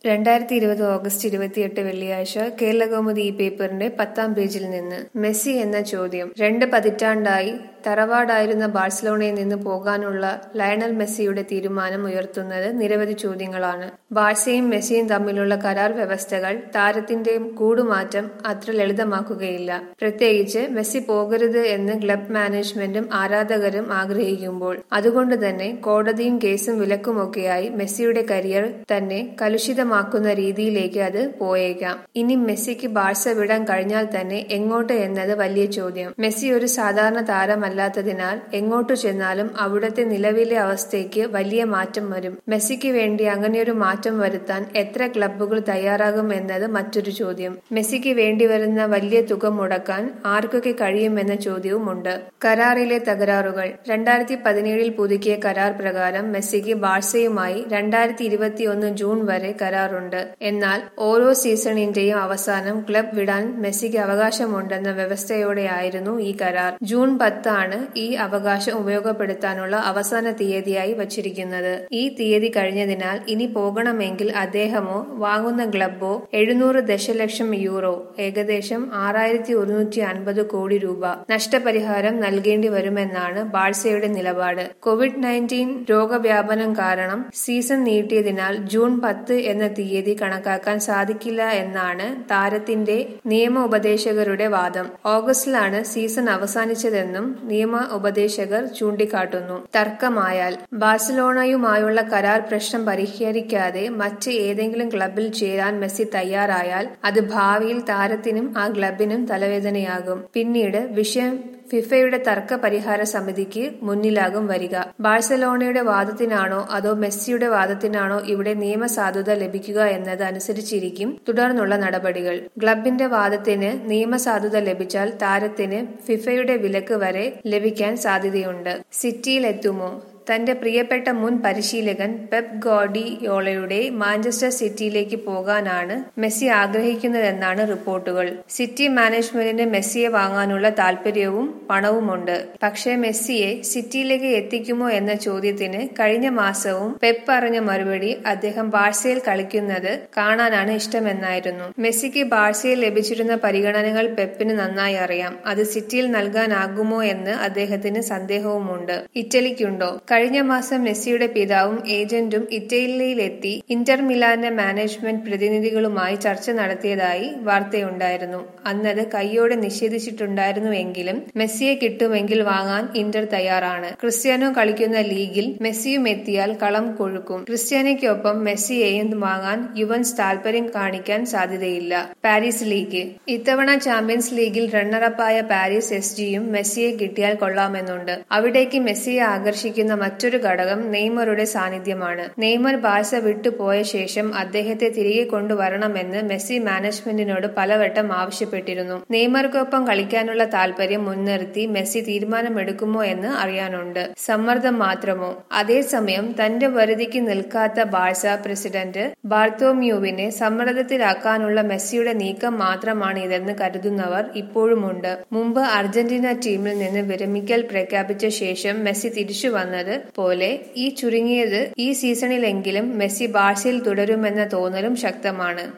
രണ്ടായിരത്തി ഇരുപത് ഓഗസ്റ്റ് ഇരുപത്തിയെട്ട് വെള്ളിയാഴ്ച കേരളകൗമുദി ഈ പേപ്പറിന്റെ പത്താം പേജിൽ നിന്ന് മെസ്സി എന്ന ചോദ്യം രണ്ട് പതിറ്റാണ്ടായി തറവാടായിരുന്ന ബാഴ്സലോണയിൽ നിന്ന് പോകാനുള്ള ലയണൽ മെസ്സിയുടെ തീരുമാനം ഉയർത്തുന്നത് നിരവധി ചോദ്യങ്ങളാണ് ബാഴ്സയും മെസ്സിയും തമ്മിലുള്ള കരാർ വ്യവസ്ഥകൾ താരത്തിന്റെ കൂടുമാറ്റം അത്ര ലളിതമാക്കുകയില്ല പ്രത്യേകിച്ച് മെസ്സി പോകരുത് എന്ന് ക്ലബ് മാനേജ്മെന്റും ആരാധകരും ആഗ്രഹിക്കുമ്പോൾ അതുകൊണ്ട് തന്നെ കോടതിയും കേസും വിലക്കുമൊക്കെയായി മെസ്സിയുടെ കരിയർ തന്നെ കലുഷിതമാക്കുന്ന രീതിയിലേക്ക് അത് പോയേക്കാം ഇനി മെസ്സിക്ക് ബാഴ്സ വിടാൻ കഴിഞ്ഞാൽ തന്നെ എങ്ങോട്ട് എന്നത് വലിയ ചോദ്യം മെസ്സി ഒരു സാധാരണ താരമല്ലാത്തതിനാൽ എങ്ങോട്ടു ചെന്നാലും അവിടുത്തെ നിലവിലെ അവസ്ഥയ്ക്ക് വലിയ മാറ്റം വരും മെസ്സിക്ക് വേണ്ടി അങ്ങനെയൊരു മാറ്റം വരുത്താൻ എത്ര ക്ലബ്ബുകൾ തയ്യാറാകും എന്നത് മറ്റൊരു ചോദ്യം മെസ്സിക്ക് വേണ്ടി വരുന്ന വലിയ തുക മുടക്കാൻ ആർക്കൊക്കെ കഴിയുമെന്ന ചോദ്യവുമുണ്ട് കരാറിലെ തകരാറുകൾ രണ്ടായിരത്തി പതിനേഴിൽ പുതുക്കിയ കരാർ പ്രകാരം മെസ്സിക്ക് ബാഴ്സയുമായി രണ്ടായിരത്തി ഇരുപത്തിയൊന്ന് ജൂൺ വരെ കരാറുണ്ട് എന്നാൽ ഓരോ സീസണിന്റെയും അവസാനം ക്ലബ് വിടാൻ മെസ്സിക്ക് അവകാശമുണ്ടെന്ന വ്യവസ്ഥയോടെയായിരുന്നു ഈ കരാർ ജൂൺ പത്താണ് ഈ അവകാശം ഉപയോഗപ്പെടുത്താനുള്ള അവസാന തീയതിയായി വച്ചിരിക്കുന്നത് ഈ തീയതി കഴിഞ്ഞതിനാൽ ഇനി പോകണമെങ്കിൽ അദ്ദേഹമോ വാങ്ങുന്ന ക്ലബോ എഴുന്നൂറ് ദശലക്ഷം യൂറോ ഏകദേശം ആറായിരത്തി ഒരുന്നൂറ്റി അൻപത് കോടി രൂപ നഷ്ടപരിഹാരം നൽകേണ്ടി വരുമെന്നാണ് ബാഴ്സയുടെ നിലപാട് കോവിഡ് നയൻറ്റീൻ രോഗവ്യാപനം കാരണം സീസൺ നീട്ടിയതിനാൽ ജൂൺ പത്ത് എന്ന തീയതി കണക്കാക്കാൻ സാധിക്കില്ല എന്നാണ് താരത്തിന്റെ നിയമ ഉപദേശകരുടെ വാദം ഓഗസ്റ്റിലാണ് സീസൺ അവസാനിച്ചതെന്നും നിയമ ഉപദേശകർ ചൂണ്ടിക്കാട്ടുന്നു തർക്കമായാൽ ബാഴ്സലോണയുമായുള്ള കരാർ പ്രശ്നം പരിഹരിക്കാതെ മറ്റ് ഏതെങ്കിലും ക്ലബിൽ ചേരാൻ മെസ്സി തയ്യാറായാൽ അത് ഭാവിയിൽ താരത്തിനും ആ ക്ലബിനും തലവേദനയാകും പിന്നീട് വിഷയം ഫിഫയുടെ തർക്ക പരിഹാര സമിതിക്ക് മുന്നിലാകും വരിക ബാഴ്സലോണയുടെ വാദത്തിനാണോ അതോ മെസ്സിയുടെ വാദത്തിനാണോ ഇവിടെ നിയമസാധുത ലഭിക്കുക എന്നത് അനുസരിച്ചിരിക്കും തുടർന്നുള്ള നടപടികൾ ക്ലബിന്റെ വാദത്തിന് നിയമസാധുത ലഭിച്ചാൽ താരത്തിന് ഫിഫയുടെ വിലക്ക് വരെ ലഭിക്കാൻ സാധ്യതയുണ്ട് സിറ്റിയിലെത്തുമോ തന്റെ പ്രിയപ്പെട്ട മുൻ പരിശീലകൻ പെപ് ഗോഡിയോളയുടെ മാഞ്ചസ്റ്റർ സിറ്റിയിലേക്ക് പോകാനാണ് മെസ്സി ആഗ്രഹിക്കുന്നതെന്നാണ് റിപ്പോർട്ടുകൾ സിറ്റി മാനേജ്മെന്റിന് മെസ്സിയെ വാങ്ങാനുള്ള താല്പര്യവും പണവുമുണ്ട് പക്ഷേ മെസ്സിയെ സിറ്റിയിലേക്ക് എത്തിക്കുമോ എന്ന ചോദ്യത്തിന് കഴിഞ്ഞ മാസവും പെപ് പറഞ്ഞ മറുപടി അദ്ദേഹം ബാഴ്സയിൽ കളിക്കുന്നത് കാണാനാണ് ഇഷ്ടമെന്നായിരുന്നു മെസ്സിക്ക് ബാഴ്സയിൽ ലഭിച്ചിരുന്ന പരിഗണനകൾ പെപ്പിന് നന്നായി അറിയാം അത് സിറ്റിയിൽ നൽകാനാകുമോ എന്ന് അദ്ദേഹത്തിന് സന്ദേഹവുമുണ്ട് ഇറ്റലിക്കുണ്ടോ കഴിഞ്ഞ മാസം മെസ്സിയുടെ പിതാവും ഏജന്റും ഇറ്റലിയിലെത്തി ഇന്റർ മിലാന്റെ മാനേജ്മെന്റ് പ്രതിനിധികളുമായി ചർച്ച നടത്തിയതായി വാർത്തയുണ്ടായിരുന്നു അന്നത് കൈയോടെ നിഷേധിച്ചിട്ടുണ്ടായിരുന്നുവെങ്കിലും മെസ്സിയെ കിട്ടുമെങ്കിൽ വാങ്ങാൻ ഇന്റർ തയ്യാറാണ് ക്രിസ്ത്യാനോ കളിക്കുന്ന ലീഗിൽ മെസ്സിയും എത്തിയാൽ കളം കൊഴുക്കും ക്രിസ്ത്യാനോയ്ക്കൊപ്പം മെസ്സിയെയും വാങ്ങാൻ യുവൻസ് താൽപര്യം കാണിക്കാൻ സാധ്യതയില്ല പാരീസ് ലീഗ് ഇത്തവണ ചാമ്പ്യൻസ് ലീഗിൽ റണ്ണറപ്പായ പാരീസ് എസ് ജിയും മെസ്സിയെ കിട്ടിയാൽ കൊള്ളാമെന്നുണ്ട് അവിടേക്ക് മെസ്സിയെ ആകർഷിക്കുന്ന മറ്റൊരു ഘടകം നെയ്മറുടെ സാന്നിധ്യമാണ് നെയ്മർ ബാഴ്സ വിട്ടുപോയ ശേഷം അദ്ദേഹത്തെ തിരികെ കൊണ്ടുവരണമെന്ന് മെസ്സി മാനേജ്മെന്റിനോട് പലവട്ടം ആവശ്യപ്പെട്ടിരുന്നു നെയ്മർക്കൊപ്പം കളിക്കാനുള്ള താല്പര്യം മുൻനിർത്തി മെസ്സി തീരുമാനമെടുക്കുമോ എന്ന് അറിയാനുണ്ട് സമ്മർദ്ദം മാത്രമോ അതേസമയം തന്റെ വരുതിക്ക് നിൽക്കാത്ത ബാഴ്സ പ്രസിഡന്റ് ബാർത്തോമ്യൂവിനെ സമ്മർദ്ദത്തിലാക്കാനുള്ള മെസ്സിയുടെ നീക്കം മാത്രമാണ് ഇതെന്ന് കരുതുന്നവർ ഇപ്പോഴുമുണ്ട് മുമ്പ് അർജന്റീന ടീമിൽ നിന്ന് വിരമിക്കൽ പ്രഖ്യാപിച്ച ശേഷം മെസ്സി തിരിച്ചു വന്നത് പോലെ ഈ ചുരുങ്ങിയത് ഈ സീസണിലെങ്കിലും മെസ്സി ബാഴ്സയിൽ തുടരുമെന്ന തോന്നലും ശക്തമാണ്